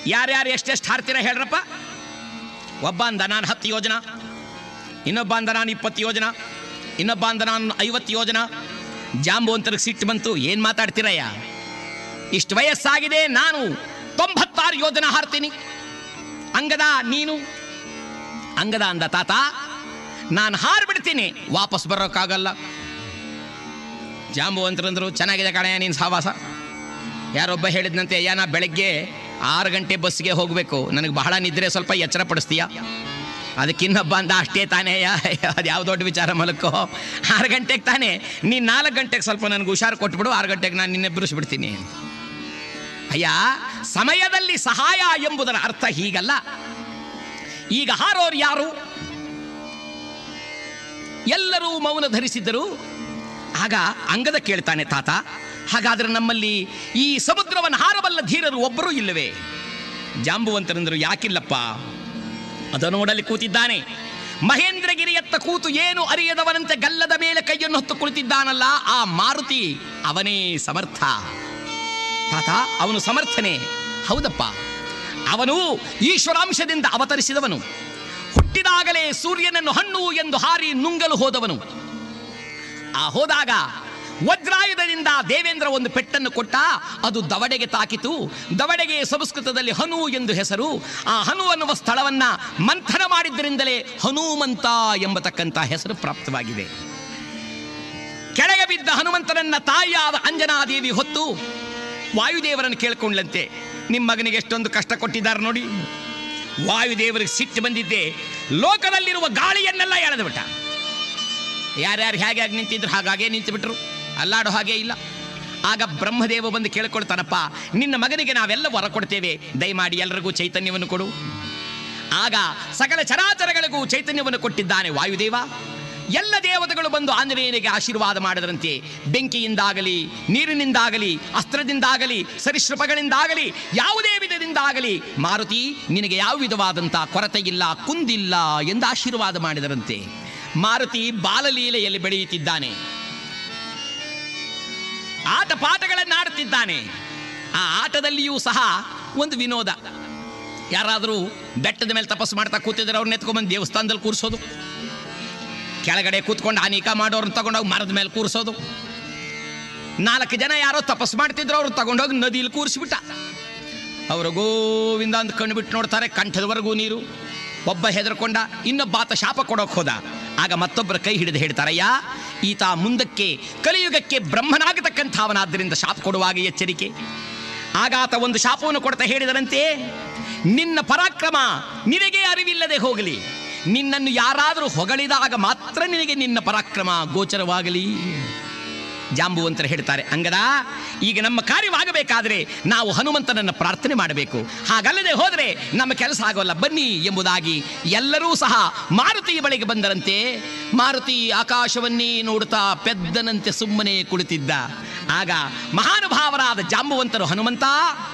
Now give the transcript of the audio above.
ಯಾರ್ಯಾರು ಎಷ್ಟೆಷ್ಟು ಹಾರ್ತೀರ ಹೇಳ್ರಪ್ಪ ಒಬ್ಬ ಅಂದ ನಾನು ಹತ್ತು ಯೋಜನ ಇನ್ನೊಬ್ಬ ಅಂದ ನಾನು ಇಪ್ಪತ್ತು ಯೋಜನ ಇನ್ನೊಬ್ಬ ಅಂದ ನಾನು ಐವತ್ತು ಯೋಜನ ಜಾಂಬುವಂತರಿಗೆ ಸಿಟ್ಟು ಬಂತು ಏನು ಮಾತಾಡ್ತೀರಯ್ಯ ಇಷ್ಟು ವಯಸ್ಸಾಗಿದೆ ನಾನು ತೊಂಬತ್ತಾರು ಯೋಜನ ಹಾರ್ತೀನಿ ಅಂಗದ ನೀನು ಅಂಗದ ಅಂದ ತಾತ ನಾನು ಹಾರ್ಬಿಡ್ತೀನಿ ವಾಪಸ್ ಬರೋಕ್ಕಾಗಲ್ಲ ಜಾಂಬುವಂತರಂದ್ರು ಚೆನ್ನಾಗಿದೆ ಕಣಯ್ಯ ನೀನು ಸಾವಾಸ ಯಾರೊಬ್ಬ ಹೇಳಿದ್ನಂತೆ ಅಯ್ಯ ನಾ ಬೆಳಗ್ಗೆ ಆರು ಗಂಟೆ ಬಸ್ಸಿಗೆ ಹೋಗಬೇಕು ನನಗೆ ಬಹಳ ನಿದ್ರೆ ಸ್ವಲ್ಪ ಎಚ್ಚರ ಪಡಿಸ್ತೀಯ ಅದಕ್ಕಿನ್ನೊಬ್ಬ ಅಂದ ಅಷ್ಟೇ ತಾನೇ ಅದು ಯಾವ ದೊಡ್ಡ ವಿಚಾರ ಮಲಕ್ಕೋ ಆರು ಗಂಟೆಗೆ ತಾನೇ ನೀನು ನಾಲ್ಕು ಗಂಟೆಗೆ ಸ್ವಲ್ಪ ನನಗೆ ಹುಷಾರು ಕೊಟ್ಬಿಡು ಆರು ಗಂಟೆಗೆ ನಾನು ನಿನ್ನೆ ಬಿಡಿಸ್ಬಿಡ್ತೀನಿ ಅಯ್ಯ ಸಮಯದಲ್ಲಿ ಸಹಾಯ ಎಂಬುದರ ಅರ್ಥ ಹೀಗಲ್ಲ ಈಗ ಹಾರೋರು ಯಾರು ಎಲ್ಲರೂ ಮೌನ ಧರಿಸಿದ್ದರು ಆಗ ಅಂಗದ ಕೇಳ್ತಾನೆ ತಾತ ಹಾಗಾದ್ರೆ ನಮ್ಮಲ್ಲಿ ಈ ಸಮುದ್ರವನ್ನು ಹಾರಬಲ್ಲ ಧೀರರು ಒಬ್ಬರೂ ಇಲ್ಲವೇ ಜಾಂಬುವಂತರಂದರು ಯಾಕಿಲ್ಲಪ್ಪ ಅದ ನೋಡಲಿ ಕೂತಿದ್ದಾನೆ ಮಹೇಂದ್ರಗಿರಿಯತ್ತ ಕೂತು ಏನು ಅರಿಯದವನಂತೆ ಗಲ್ಲದ ಮೇಲೆ ಕೈಯನ್ನು ಹೊತ್ತು ಕುಳಿತಿದ್ದಾನಲ್ಲ ಆ ಮಾರುತಿ ಅವನೇ ಸಮರ್ಥ ತಾತ ಅವನು ಸಮರ್ಥನೆ ಹೌದಪ್ಪ ಅವನು ಈಶ್ವರಾಂಶದಿಂದ ಅವತರಿಸಿದವನು ಹುಟ್ಟಿದಾಗಲೇ ಸೂರ್ಯನನ್ನು ಹಣ್ಣು ಎಂದು ಹಾರಿ ನುಂಗಲು ಹೋದವನು ಆ ಹೋದಾಗ ವಜ್ರಾಯುಧದಿಂದ ದೇವೇಂದ್ರ ಒಂದು ಪೆಟ್ಟನ್ನು ಕೊಟ್ಟ ಅದು ದವಡೆಗೆ ತಾಕಿತು ದವಡೆಗೆ ಸಂಸ್ಕೃತದಲ್ಲಿ ಹನು ಎಂದು ಹೆಸರು ಆ ಹನು ಅನ್ನುವ ಸ್ಥಳವನ್ನ ಮಂಥನ ಮಾಡಿದ್ದರಿಂದಲೇ ಹನುಮಂತ ಎಂಬತಕ್ಕಂಥ ಹೆಸರು ಪ್ರಾಪ್ತವಾಗಿದೆ ಕೆಳಗೆ ಬಿದ್ದ ಹನುಮಂತನನ್ನ ತಾಯಿಯಾದ ಅಂಜನಾದೇವಿ ಹೊತ್ತು ವಾಯುದೇವರನ್ನು ಕೇಳ್ಕೊಂಡ್ಲಂತೆ ನಿಮ್ಮ ಮಗನಿಗೆ ಎಷ್ಟೊಂದು ಕಷ್ಟ ಕೊಟ್ಟಿದ್ದಾರೆ ನೋಡಿ ವಾಯುದೇವರಿಗೆ ಸಿಟ್ಟು ಬಂದಿದ್ದೆ ಲೋಕದಲ್ಲಿರುವ ಗಾಳಿಯನ್ನೆಲ್ಲ ಎಳೆದು ಬಿಟ್ಟ ಯಾರ್ಯಾರು ಹೇಗೆ ಆಗಿ ನಿಂತಿದ್ರು ಹಾಗಾಗೇ ನಿಂತು ಬಿಟ್ರು ಅಲ್ಲಾಡೋ ಹಾಗೆ ಇಲ್ಲ ಆಗ ಬ್ರಹ್ಮದೇವ ಬಂದು ಕೇಳ್ಕೊಳ್ತಾನಪ್ಪ ನಿನ್ನ ಮಗನಿಗೆ ನಾವೆಲ್ಲ ವರ ಕೊಡ್ತೇವೆ ದಯಮಾಡಿ ಎಲ್ಲರಿಗೂ ಚೈತನ್ಯವನ್ನು ಕೊಡು ಆಗ ಸಕಲ ಚರಾಚರಗಳಿಗೂ ಚೈತನ್ಯವನ್ನು ಕೊಟ್ಟಿದ್ದಾನೆ ವಾಯುದೇವ ಎಲ್ಲ ದೇವತೆಗಳು ಬಂದು ಆಂಜನೇಯನಿಗೆ ಆಶೀರ್ವಾದ ಮಾಡಿದರಂತೆ ಬೆಂಕಿಯಿಂದಾಗಲಿ ನೀರಿನಿಂದಾಗಲಿ ಅಸ್ತ್ರದಿಂದಾಗಲಿ ಸರಿಸೃಪಗಳಿಂದಾಗಲಿ ಯಾವುದೇ ವಿಧದಿಂದಾಗಲಿ ಮಾರುತಿ ನಿನಗೆ ಯಾವ ವಿಧವಾದಂಥ ಕೊರತೆ ಇಲ್ಲ ಕುಂದಿಲ್ಲ ಎಂದು ಆಶೀರ್ವಾದ ಮಾಡಿದರಂತೆ ಮಾರುತಿ ಬಾಲಲೀಲೆಯಲ್ಲಿ ಬೆಳೆಯುತ್ತಿದ್ದಾನೆ ಆಟ ಪಾಠಗಳನ್ನು ಆಡುತ್ತಿದ್ದಾನೆ ಆ ಆಟದಲ್ಲಿಯೂ ಸಹ ಒಂದು ವಿನೋದ ಯಾರಾದರೂ ಬೆಟ್ಟದ ಮೇಲೆ ತಪಸ್ಸು ಮಾಡ್ತಾ ಕೂತಿದ್ರೆ ಅವ್ರನ್ನ ಎತ್ಕೊಂಡ್ಬಂದು ದೇವಸ್ಥಾನದಲ್ಲಿ ಕೂರಿಸೋದು ಕೆಳಗಡೆ ಕೂತ್ಕೊಂಡು ಅನೇಕ ಮಾಡೋರನ್ನ ತಗೊಂಡೋಗಿ ಮರದ ಮೇಲೆ ಕೂರಿಸೋದು ನಾಲ್ಕು ಜನ ಯಾರೋ ತಪಸ್ಸು ಮಾಡ್ತಿದ್ರು ಅವ್ರು ತಗೊಂಡೋಗಿ ನದಿಯಲ್ಲಿ ಕೂರಿಸ್ಬಿಟ್ಟ ಅವರು ಗೋವಿಂದ ಅಂತ ಕಣ್ಣು ಬಿಟ್ಟು ನೋಡ್ತಾರೆ ಕಂಠದವರೆಗೂ ನೀರು ಒಬ್ಬ ಹೆದರ್ಕೊಂಡ ಇನ್ನೊಬ್ಬ ಆತ ಶಾಪ ಕೊಡೋಕೆ ಹೋದ ಆಗ ಮತ್ತೊಬ್ಬರ ಕೈ ಹಿಡಿದು ಹೇಳ್ತಾರಯ್ಯ ಈತ ಮುಂದಕ್ಕೆ ಕಲಿಯುಗಕ್ಕೆ ಬ್ರಹ್ಮನಾಗತಕ್ಕಂಥವನಾದ್ದರಿಂದ ಶಾಪ ಕೊಡುವಾಗ ಎಚ್ಚರಿಕೆ ಆಗ ಆತ ಒಂದು ಶಾಪವನ್ನು ಕೊಡ್ತಾ ಹೇಳಿದರಂತೆ ನಿನ್ನ ಪರಾಕ್ರಮ ನಿನಗೆ ಅರಿವಿಲ್ಲದೆ ಹೋಗಲಿ ನಿನ್ನನ್ನು ಯಾರಾದರೂ ಹೊಗಳಿದಾಗ ಮಾತ್ರ ನಿನಗೆ ನಿನ್ನ ಪರಾಕ್ರಮ ಗೋಚರವಾಗಲಿ ಜಾಂಬುವಂತರು ಹೇಳ್ತಾರೆ ಅಂಗದ ಈಗ ನಮ್ಮ ಕಾರ್ಯವಾಗಬೇಕಾದ್ರೆ ನಾವು ಹನುಮಂತನನ್ನು ಪ್ರಾರ್ಥನೆ ಮಾಡಬೇಕು ಹಾಗಲ್ಲದೆ ಹೋದರೆ ನಮ್ಮ ಕೆಲಸ ಆಗೋಲ್ಲ ಬನ್ನಿ ಎಂಬುದಾಗಿ ಎಲ್ಲರೂ ಸಹ ಮಾರುತಿಯ ಬಳಿಗೆ ಬಂದರಂತೆ ಮಾರುತಿ ಆಕಾಶವನ್ನೇ ನೋಡುತ್ತಾ ಪೆದ್ದನಂತೆ ಸುಮ್ಮನೆ ಕುಳಿತಿದ್ದ ಆಗ ಮಹಾನುಭಾವರಾದ ಜಾಂಬುವಂತರು ಹನುಮಂತ